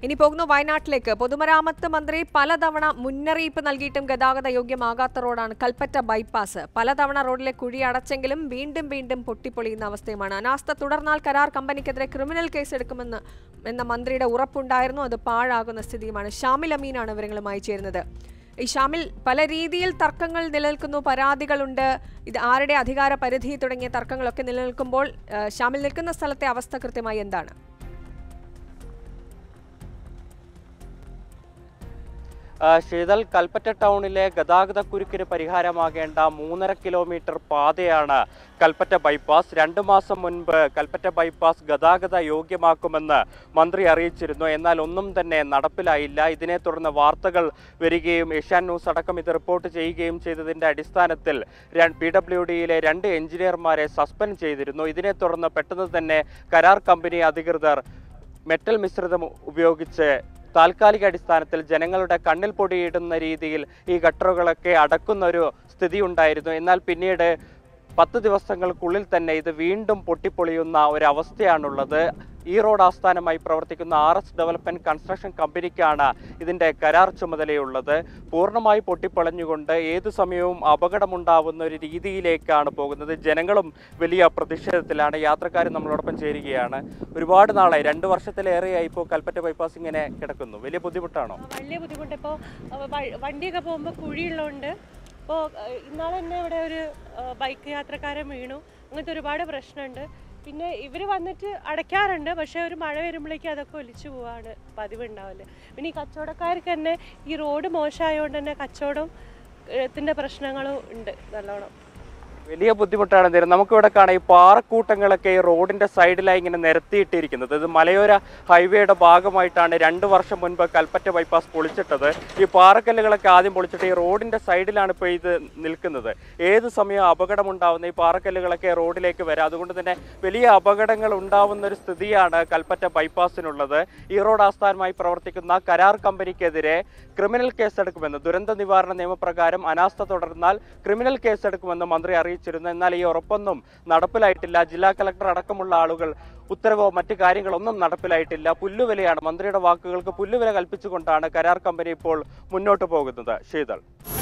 ഇനി പോകുന്നു വയനാട്ടിലേക്ക് പൊതുമരാമത്ത് മന്ത്രി പലതവണ മുന്നറിയിപ്പ് നൽകിയിട്ടും ഗതാഗത യോഗ്യമാകാത്ത റോഡാണ് കൽപ്പറ്റ ബൈപ്പാസ് പലതവണ റോഡിലെ കുഴി അടച്ചെങ്കിലും വീണ്ടും വീണ്ടും പൊട്ടിപ്പൊളിയുന്ന അവസ്ഥയുമാണ് അനാസ്ഥ തുടർന്നാൽ കരാർ കമ്പനിക്കെതിരെ ക്രിമിനൽ കേസ് എടുക്കുമെന്ന് എന്ന മന്ത്രിയുടെ ഉറപ്പുണ്ടായിരുന്നു അത് പാഴാകുന്ന സ്ഥിതിയുമാണ് ഷാമിൽ അമീനാണ് വിവരങ്ങളുമായി ചേരുന്നത് ഈ ഷാമിൽ പല രീതിയിൽ തർക്കങ്ങൾ നിലനിൽക്കുന്നു പരാതികളുണ്ട് ഇത് ആരുടെ അധികാര പരിധി തുടങ്ങിയ തർക്കങ്ങളൊക്കെ നിലനിൽക്കുമ്പോൾ ആ, ഷാമിൽ നിൽക്കുന്ന സ്ഥലത്തെ അവസ്ഥ കൃത്യമായി എന്താണ് ആ, ശീതൽ കൽപ്പറ്റ ടൗണിലെ ഗതാഗത കുരുക്കിന് പരിഹാരമാകേണ്ട മൂന്നര കിലോമീറ്റർ പാതയാണ് കൽപ്പറ്റ ബൈപ്പാസ് രണ്ടു മാസം മുൻപ് കൽപ്പറ്റ ബൈപ്പാസ് ഗതാഗത യോഗ്യമാക്കുമെന്ന് മന്ത്രി അറിയിച്ചിരുന്നു എന്നാൽ ഒന്നും തന്നെ നടപ്പിലായില്ല ഇതിനെ തുടർന്ന് വാർത്തകൾ വരികയും ഏഷ്യാൻ ന്യൂസ് അടക്കം ഇത് റിപ്പോർട്ട് ചെയ്യുകയും ചെയ്തതിന്റെ അടിസ്ഥാനത്തിൽ പി ഡബ്ല്യു ഡിയിലെ രണ്ട് എഞ്ചിനീയർമാരെ സസ്പെൻഡ് ചെയ്തിരുന്നു ഇതിനെ തുടർന്ന് പെട്ടെന്ന് തന്നെ കരാർ കമ്പനി അധികൃതർ മെറ്റൽ മിശ്രിതം ഉപയോഗിച്ച് താൽക്കാലിക അടിസ്ഥാനത്തിൽ ജനങ്ങളുടെ കണ്ണിൽ പൊടിയിടുന്ന രീതിയിൽ ഈ ഗട്ടറുകളൊക്കെ അടക്കുന്ന ഒരു സ്ഥിതി ഉണ്ടായിരുന്നു എന്നാൽ പിന്നീട് പത്ത് ദിവസങ്ങൾക്കുള്ളിൽ തന്നെ ഇത് വീണ്ടും പൊട്ടിപ്പൊളിയുന്ന ഒരവസ്ഥയാണുള്ളത് ഈ റോഡ് ആസ്ഥാനമായി പ്രവർത്തിക്കുന്ന ആർ എസ് ഡെവലപ്മെന്റ് കൺസ്ട്രക്ഷൻ കമ്പനിക്കാണ് ഇതിന്റെ കരാർ ചുമതലയുള്ളത് പൂർണ്ണമായി പൊട്ടിപ്പൊളഞ്ഞുകൊണ്ട് ഏതു സമയവും അപകടമുണ്ടാവുന്ന ഒരു രീതിയിലേക്കാണ് പോകുന്നത് ജനങ്ങളും വലിയ പ്രതിഷേധത്തിലാണ് യാത്രക്കാരും നമ്മളോടൊപ്പം ചേരുകയാണ് ഒരുപാട് നാളായി രണ്ട് വർഷത്തിലേറെയായി ഇപ്പോൾ കൽപ്പറ്റ ബൈപ്പാസ് ഇങ്ങനെ കിടക്കുന്നു വലിയ ബുദ്ധിമുട്ടാണോ വലിയ ബുദ്ധിമുട്ട് ഇപ്പോൾ വണ്ടിയൊക്കെ പോകുമ്പോൾ കുഴിയുള്ളതുകൊണ്ട് ഇപ്പോൾ ഇന്നാളെ തന്നെ ഇവിടെ ഒരു ആ, ബൈക്ക് യാത്രക്കാരൻ വീണു അങ്ങനത്തെ ഒരുപാട് പ്രശ്നമുണ്ട് പിന്നെ ഇവർ വന്നിട്ട് അടയ്ക്കാറുണ്ട് പക്ഷേ ഒരു മഴ വരുമ്പോഴേക്കും അതൊക്കെ ഒലിച്ചു പോവാണ് പതിവ് ഉണ്ടാവല് പിന്നെ ഈ കച്ചവടക്കാർക്ക് തന്നെ ഈ റോഡ് മോശമായതുകൊണ്ട് തന്നെ കച്ചവടം ത്തിൻ്റെ പ്രശ്നങ്ങളും ഉണ്ട് നല്ലോണം വലിയ ബുദ്ധിമുട്ടാണ് നേരം നമുക്കിവിടെ കാണാം ഈ പാറക്കൂട്ടങ്ങളൊക്കെ ഈ റോഡിന്റെ സൈഡിലായി ഇങ്ങനെ നിരത്തിയിട്ടിരിക്കുന്നത് ഇത് മലയോര ഹൈവേയുടെ ഭാഗമായിട്ടാണ് രണ്ട് വർഷം മുൻപ് കൽപ്പറ്റ ബൈപ്പാസ് പൊളിച്ചിട്ടത് ഈ പാറക്കല്ലുകളൊക്കെ ആദ്യം പൊളിച്ചിട്ട് ഈ റോഡിന്റെ സൈഡിലാണ് ഇപ്പോൾ ഇത് നിൽക്കുന്നത് ഏത് സമയം അപകടമുണ്ടാവുന്ന ഈ പാറക്കല്ലുകളൊക്കെ റോഡിലേക്ക് വരാം അതുകൊണ്ട് തന്നെ വലിയ അപകടങ്ങൾ ഉണ്ടാവുന്ന ഒരു സ്ഥിതിയാണ് കൽപ്പറ്റ ബൈപ്പാസിനുള്ളത് ഈ റോഡ് ആസ്ഥാനമായി പ്രവർത്തിക്കുന്ന കരാർ കമ്പനിക്കെതിരെ ക്രിമിനൽ കേസെടുക്കുമെന്ന് ദുരന്ത നിവാരണ നിയമപ്രകാരം അനാസ്ഥ തുടർന്നാൽ ക്രിമിനൽ കേസെടുക്കുമെന്ന് മന്ത്രി അറിയിച്ചിരുന്നു എന്നാൽ ഈ ഉറപ്പൊന്നും നടപ്പിലായിട്ടില്ല ജില്ലാ കളക്ടർ അടക്കമുള്ള ആളുകൾ ഉത്തരവോ മറ്റു കാര്യങ്ങളൊന്നും നടപ്പിലായിട്ടില്ല പുല്ലുവിലയാണ് മന്ത്രിയുടെ വാക്കുകൾക്ക് പുല്ലുവില കൽപ്പിച്ചുകൊണ്ടാണ് കരാർ കമ്പനി ഇപ്പോൾ മുന്നോട്ട് പോകുന്നത് ശീതൾ